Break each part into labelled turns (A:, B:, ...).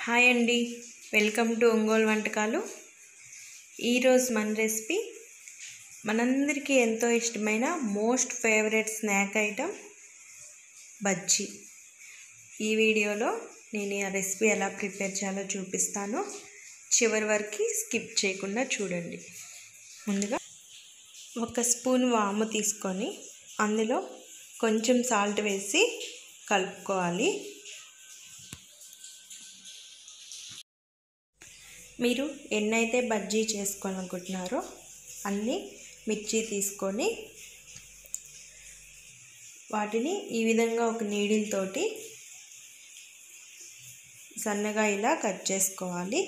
A: hi అండి welcome to Ongole వంటకాలు ఈరోజు మన రెసిపీ మనందరికీ ఎంతో ఇష్టమైన మోస్ట్ ఫేవరెట్ స్నాక్ ఐటమ్ బజ్జీ ఈ వీడియోలో నేను ఆ రెసిపీ ఎలా ప్రిపేర్ చేయాలో చూపిస్తాను చివరి వరకు స్కిప్ చేయకుండా చూడండి ముందుగా ఒక స్పూన్ వాము తీసుకొని అందులో కొంచెం సాల్ట్ వేసి కలుపుకోవాలి మీరు ఎన్నైతే బజ్జీ చేసుకోవాలనుకుంటున్నారో అన్నీ మిర్చి తీసుకొని వాటిని ఈ విధంగా ఒక నీడిల్ తోటి సన్నగా ఇలా కట్ చేసుకోవాలి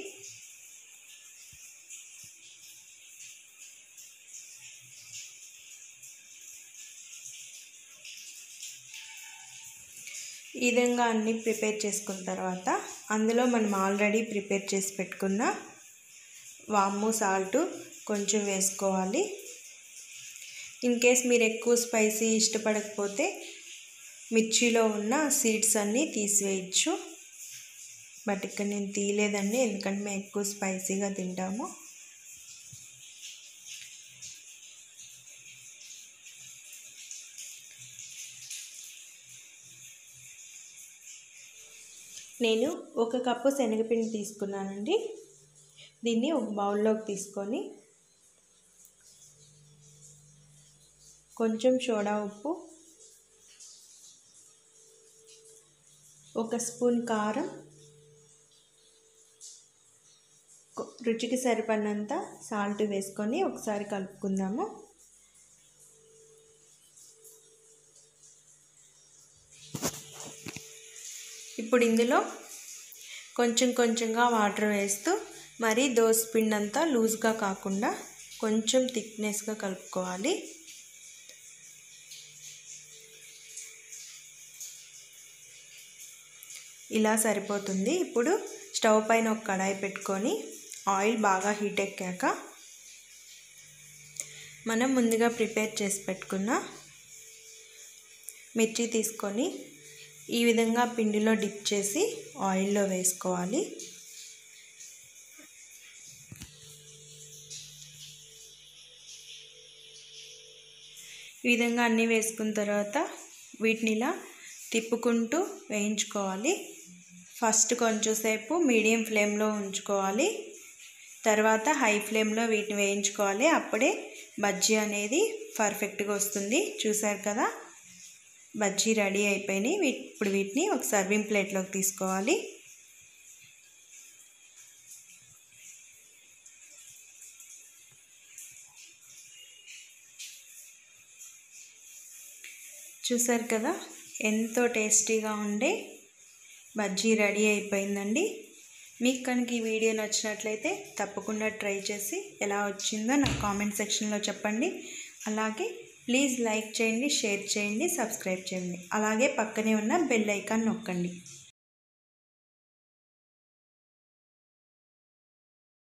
A: ఈ విధంగా అన్నీ ప్రిపేర్ చేసుకున్న తర్వాత అందులో మనం ఆల్రెడీ ప్రిపేర్ చేసి పెట్టుకున్న వాము సాల్ట్ కొంచెం వేసుకోవాలి ఇన్ కేస్ మీరు ఎక్కువ స్పైసీ ఇష్టపడకపోతే మిర్చిలో ఉన్న సీడ్స్ అన్నీ తీసివేయచ్చు బట్ ఇక్కడ నేను తీయలేదండి ఎందుకంటే మేము ఎక్కువ స్పైసీగా తింటాము నేను ఒక కప్పు శనగపిండి తీసుకున్నానండి దీన్ని ఒక బౌల్లోకి తీసుకొని కొంచెం సోడా ఉప్పు ఒక స్పూన్ కారం రుచికి సరిపడినంత సాల్ట్ వేసుకొని ఒకసారి కలుపుకుందాము ఇప్పుడు ఇందులో కొంచెం కొంచెంగా వాటర్ వేస్తూ మరీ దోశ పిండి అంతా లూజ్గా కాకుండా కొంచెం థిక్నెస్గా కలుపుకోవాలి ఇలా సరిపోతుంది ఇప్పుడు స్టవ్ పైన ఒక కడాయి పెట్టుకొని ఆయిల్ బాగా హీట్ ఎక్కాక మనం ముందుగా ప్రిపేర్ చేసి పెట్టుకున్న మిర్చి తీసుకొని ఈ విధంగా పిండిలో డిప్ చేసి ఆయిల్లో వేసుకోవాలి ఈ విధంగా అన్నీ వేసుకున్న తర్వాత వీటిని ఇలా తిప్పుకుంటూ వేయించుకోవాలి ఫస్ట్ కొంచెంసేపు మీడియం ఫ్లేమ్లో ఉంచుకోవాలి తర్వాత హై ఫ్లేమ్లో వీటిని వేయించుకోవాలి అప్పుడే బజ్జీ అనేది పర్ఫెక్ట్గా వస్తుంది చూసారు కదా బజ్జీ రెడీ అయిపోయినాయి ఇప్పుడు వీటిని ఒక సర్వింగ్ ప్లేట్లోకి తీసుకోవాలి చూసారు కదా ఎంతో టేస్టీగా ఉండే బజ్జీ రెడీ అయిపోయిందండి మీకు కనుక ఈ వీడియో నచ్చినట్లయితే తప్పకుండా ట్రై చేసి ఎలా వచ్చిందో నాకు కామెంట్ సెక్షన్లో చెప్పండి అలాగే ప్లీజ్ లైక్ చేయండి షేర్ చేయండి సబ్స్క్రైబ్ చేయండి అలాగే పక్కనే ఉన్న బెల్ ఐకాన్ నొక్కండి